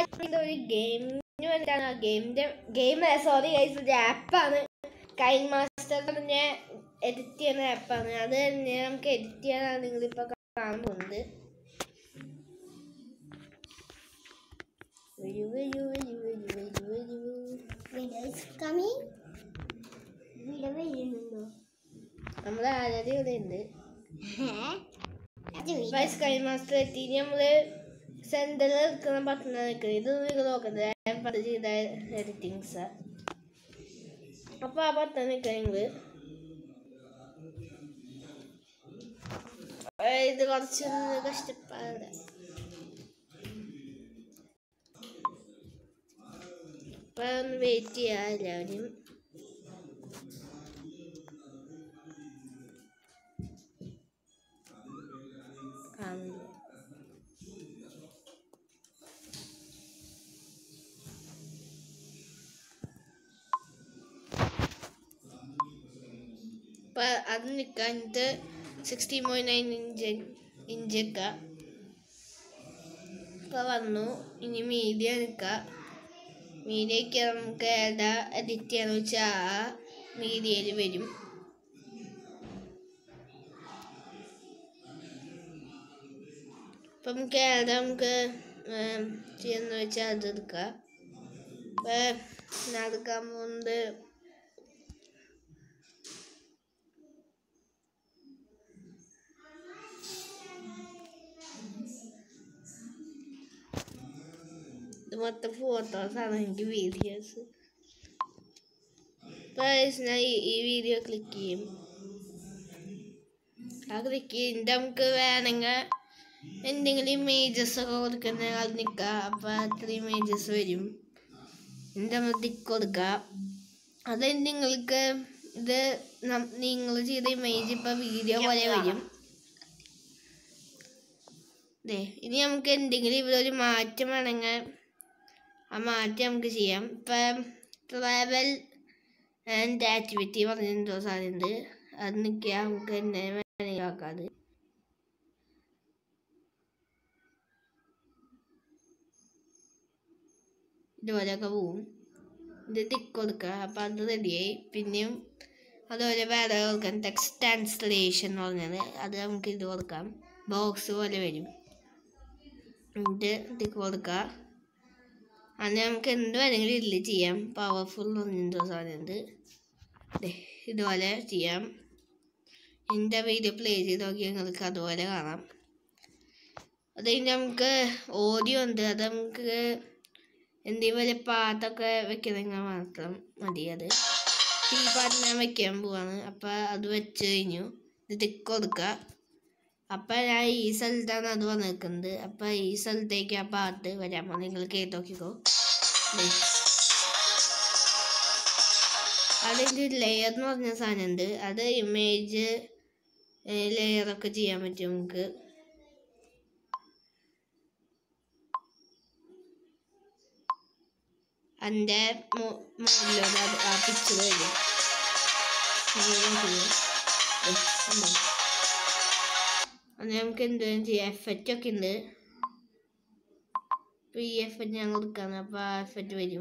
ഒരു ഗെയിമിന് വേണ്ടിയിട്ടാണ് ആ ഗെയിമിന്റെ ഗെയിം സോറി ഗൈസ് ഒരു ആപ്പാണ് കൈൻ മാസ്റ്റർ പറഞ്ഞ എഡിറ്റ് ചെയ്യുന്ന ആപ്പാണ് അത് തന്നെ നമുക്ക് എഡിറ്റ് ചെയ്യാനാണ് നിങ്ങളിപ്പോൾ കാണാൻ പോകുന്നത് വരൂ വരൂ വരൂ വരൂ വരൂ വരൂ Video is coming. Video വരുന്നുണ്ടോ നമ്മുടെ ആരാധി ഇവിടെ ഉണ്ട് അത് video. വൈസ് കൈൻ മാസ്റ്റർ എത്തി ഇനി നമ്മള് സെന്ററിൽ നിൽക്കുന്ന ബട്ടൺ നിൽക്കുന്നത് ഇത് നിങ്ങൾ നോക്കുന്നത് ഞാൻ പണ്ട് ചെയ്ത എഡിറ്റിങ്സ് അപ്പൊ ആ ബട്ടൺ നിൽക്കണെങ്കിൽ ഇത് കുറച്ച് കഷ്ടപ്പാട് അപ്പൊ ഒന്ന് വെയിറ്റ് ചെയ്യാ എല്ലാവരും കാണുന്നു അപ്പൊ അത് നിൽക്കാനിട്ട് സിക്സ്റ്റി പോയിന്റ് നയൻ ഇഞ്ച് ഇഞ്ചൊക്കെ ഇപ്പൊ വന്നു ഇനി മീഡിയ നിൽക്കാം മീഡിയക്ക് നമുക്ക് ഏതാ എഡിറ്റ് ചെയ്യാന്ന് വെച്ചാൽ ആ മീഡിയയിൽ വരും ഇപ്പം നമുക്ക് ഏതാ നമുക്ക് ഏം, ചെയ്യാന്ന് വെച്ചാൽ അത് എടുക്കാം ഇപ്പം ഞാൻ എടുക്കാൻ പോകുന്നത് ഇത് മൊത്തം ഫോട്ടോസ് ആണ് എനിക്ക് വീഡിയോസ് ഞാൻ ഈ- ഈ വീഡിയോ ക്ലിക്ക് ചെയ്യും ആ ക്ലിക്ക് ചെയ്തിട്ട് നമുക്ക് വേണമെങ്കിൽ എന്തെങ്കിലും ഇമേജസ് ഒക്കെ കൊടുക്കുന്ന അത് നിൽക്കുക അപ്പോൾ അത്ര ഇമേജസ് വരും എന്നിട്ട് നമ്മൾ ടിക്ക് കൊടുക്കുക അത് നിങ്ങൾക്ക് ഇത് നിങ്ങൾ ചെയ്ത ഇമേജ് ഇപ്പോൾ വീഡിയോ പോലെ വരും ദേ ഇനി നമുക്ക് എന്തെങ്കിലും ഇവിടെ ഒരു മാറ്റം വേണമെങ്കിൽ ആ മാറ്റം നമുക്ക് ചെയ്യാം ഇപ്പം ട്രാവൽ ആൻഡ് ആക്ടിവിറ്റി പറഞ്ഞെന്തോ സാധനമുണ്ട് അത് നിൽക്കുക നമുക്ക് എന്നെ വേണമെങ്കിൽ ആക്കാം അത് ഇതുപോലെയൊക്കെ പോവും ഇത് ടിക്ക് കൊടുക്കുക അപ്പം അത് റെഡിയായി പിന്നെയും അതുപോലെ വേറെ കൊടുക്കാം ടെക്സ്റ്റ് ട്രാൻസ്ലേഷൻ എന്ന് പറഞ്ഞത് അത് നമുക്ക് ഇത് കൊടുക്കാം ബോക്സ് പോലെ വരും എന്നിട്ട് ടിക്ക് കൊടുക്കുക അങ്ങനെ നമുക്ക് എന്ത് വേണമെങ്കിലും ഇതിൽ ചെയ്യാം പവർഫുൾ എന്ന് പറഞ്ഞെന്തോ സാധനമുണ്ട് ദേ, ഇതുപോലെ ചെയ്യാം എൻ്റെ വീഡിയോ പ്ലേ ചെയ്ത് നോക്കിയാൽ നിങ്ങൾക്ക് അതുപോലെ കാണാം അത് കഴിഞ്ഞ് നമുക്ക് ഓഡിയോ ഉണ്ട് അത് നമുക്ക് എന്തെങ്കിലും വലിയ പാട്ടൊക്കെ വെക്കണമെങ്കിൽ മാത്രം മതി അത് ഈ പാട്ട് ഞാൻ വെക്കാൻ പോവാണ് അപ്പം അത് വെച്ച് കഴിഞ്ഞു ഇത് ടിക്ക് കൊടുക്കുക അപ്പം ഞാൻ ഈ സ്ഥലത്താണ് അത് വന്നിരിക്കുന്നത് അപ്പം ഈ സ്ഥലത്തേക്ക് ആ പാട്ട് വരാൻ പോകുന്നത് നിങ്ങൾ കേട്ട് നോക്കിക്കോ ദേ. അതിൻ്റെ ലെയർ എന്ന് പറഞ്ഞ സാധനമുണ്ട് അത് ഇമേജ് ലെയറൊക്കെ ചെയ്യാൻ പറ്റും നമുക്ക് എൻ്റെ മുകളിലൂടെ അത് ആ പിക്ചർ വരും ഇങ്ങനെ ചെയ്യും. ദേ, കണ്ടോ? അത് നമുക്ക് എന്തും ചെയ്യാം എഫക്റ്റ് ഒക്കെ ഉണ്ട് ഇപ്പൊ ഈ എഫക്റ്റ് ഞാൻ കൊടുക്കാന്ന് അപ്പൊ ആ എഫക്റ്റ് വരും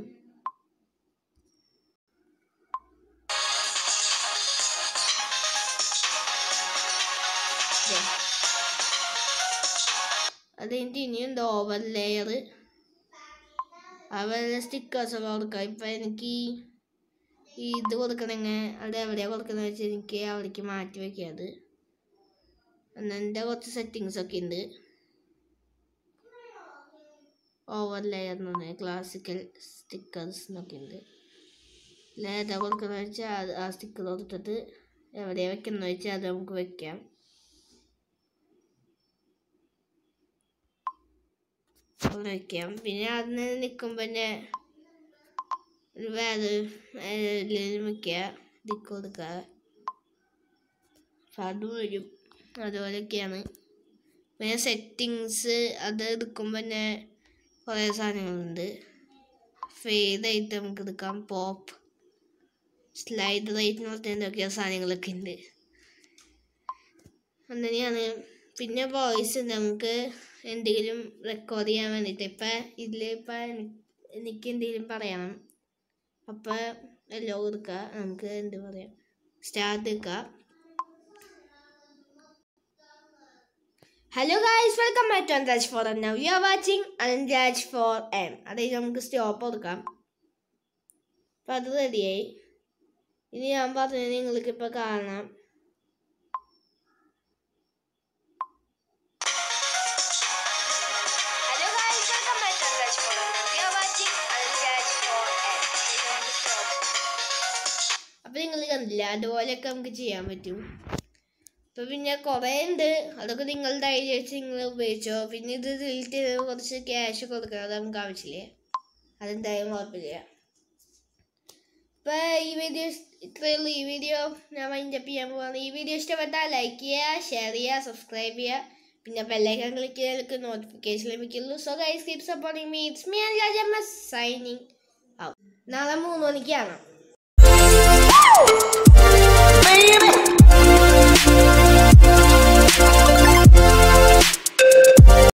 ദേ. അത് കഴിഞ്ഞിട്ട് ഇനിയുണ്ട് ഓവർ ലെയർ അവരുടെ സ്റ്റിക്കേഴ്സ് ഒക്കെ കൊടുക്കാം ഇപ്പൊ എനിക്ക് ഈ- ഈ ഇത് കൊടുക്കണമെങ്കിൽ അത് എവിടെയാ കൊടുക്കുന്നത് വെച്ചാൽ എനിക്ക് അവിടേക്ക് മാറ്റി വെക്കാം അത് എൻ്റെ കുറച്ച് സെറ്റിങ്സ് ഒക്കെ ഉണ്ട് ഓവർ ലെയർ എന്ന് പറഞ്ഞാൽ ക്ലാസിക്കൽ സ്റ്റിക്കേഴ്സ് എന്നൊക്കെ ഉണ്ട് ഏതാ കൊടുക്കുന്നത് വെച്ചാൽ അത് ആ സ്റ്റിക്കർ കൊടുത്തിട്ട് എവിടെയാ വെക്കുന്നത് വെച്ചാൽ അത് നമുക്ക് വെക്കാം അവിടെ വെക്കാം പിന്നെ അതിന് നിൽക്കുമ്പോൾ തന്നെ ഒരു വേറെ ഇതിലും വെക്കുക ദിക്ക് കൊടുക്കുക അപ്പം അത് വരും അതുപോലെയൊക്കെയാണ് പിന്നെ സെറ്റിങ്സ് അത് എടുക്കുമ്പോൾ തന്നെ കുറേ സാധനങ്ങളുണ്ട് ഫേഡ് ആയിട്ട് നമുക്ക് എടുക്കാം പോപ്പ് സ്ലൈഡ് റൈറ്റ് എന്ന് പറഞ്ഞാൽ എന്തൊക്കെയോ സാധനങ്ങളൊക്കെ ഉണ്ട് അങ്ങനെയാണ് പിന്നെ വോയിസ് നമുക്ക് എന്തെങ്കിലും റെക്കോർഡ് ചെയ്യാൻ വേണ്ടിയിട്ട് ഇപ്പം ഇതിൽ ഇപ്പം എനിക്ക് എന്തെങ്കിലും പറയണം അപ്പം എല്ലാം കൊടുക്കുക നമുക്ക് എന്ത് പറയാം സ്റ്റാർട്ട് എടുക്കുക hello guys welcome back to Anraj for M now you are watching Anraj for M അതായത് നമുക്ക് സ്റ്റോപ്പ് കൊടുക്കാം അപ്പം അത് റെഡിയായി ഇനി ഞാൻ പറഞ്ഞത് നിങ്ങൾക്ക് ഇപ്പോൾ കാണാം hello guys welcome back to Anraj for M now you are watching Anraj for M അപ്പം നിങ്ങൾ കണ്ടില്ല അതുപോലെയൊക്കെ നമുക്ക് ചെയ്യാൻ പറ്റും ഇപ്പൊ പിന്നെ കുറേ ഉണ്ട് അതൊക്കെ നിങ്ങളുടെ ഐഡിയ വെച്ച് നിങ്ങൾ ഉപയോഗിച്ചോ പിന്നെ ഇത് ഡിലീറ്റ് ചെയ്ത് കുറച്ച് ക്യാഷ് കൊടുക്കുക അത് നമുക്ക് ആവശ്യമില്ല അതെന്തായാലും കുഴപ്പമില്ല ഇപ്പൊ ഈ വീഡിയോ ഇത്രയേ ഉള്ളൂ ഈ വീഡിയോ ഞാൻ വൈൻഡപ്പ് ചെയ്യാൻ പോവാണ് ഈ വീഡിയോ ഇഷ്ടപ്പെട്ടാൽ ലൈക്ക് ചെയ്യുക ഷെയർ ചെയ്യുക സബ്സ്ക്രൈബ് ചെയ്യുക പിന്നെ ബെല്ലൈക്കൺ ക്ലിക്ക് ചെയ്താൽ നോട്ടിഫിക്കേഷൻ ലഭിക്കുള്ളൂ so guys keep supporting me it's me and Rajamma signing out നാളെ മൂന്ന് മണിക്കാണ് Baby,